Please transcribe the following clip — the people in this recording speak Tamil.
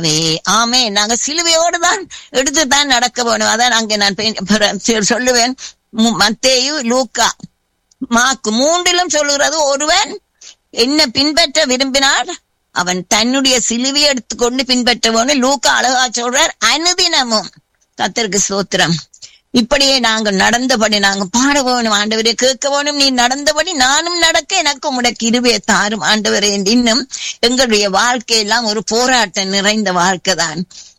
வே, ஆமே நாங்க சிலுவையோடு தான் எடுத்து தான் நடக்க வேணும் அதான் அங்கே நான் பெ- பிற- சொ- சொல்லுவேன் மு- மத்தேயு லூக்கா மாக்கு மூன்றிலும் சொல்லுகிறது ஒருவன் என்ன பின்பற்ற விரும்பினார் அவன் தன்னுடைய சிலுவையை எடுத்துக்கொண்டு பின்பற்ற வேணும் லூக்கா அழகா சொல்றார் அனுதினமும் கத்தருக்கு சோத்திரம் இப்படியே நாங்க நடந்தபடி நாங்க பாட வேணும் ஆண்டவரே கேட்க வேணும் நீ நடந்தபடி நானும் நடக்க எனக்கு உடைய கிருபையை தாரும் ஆண்டவரே இன்னும் எங்களுடைய வாழ்க்கை எல்லாம் ஒரு போராட்டம் நிறைந்த வாழ்க்கை தான்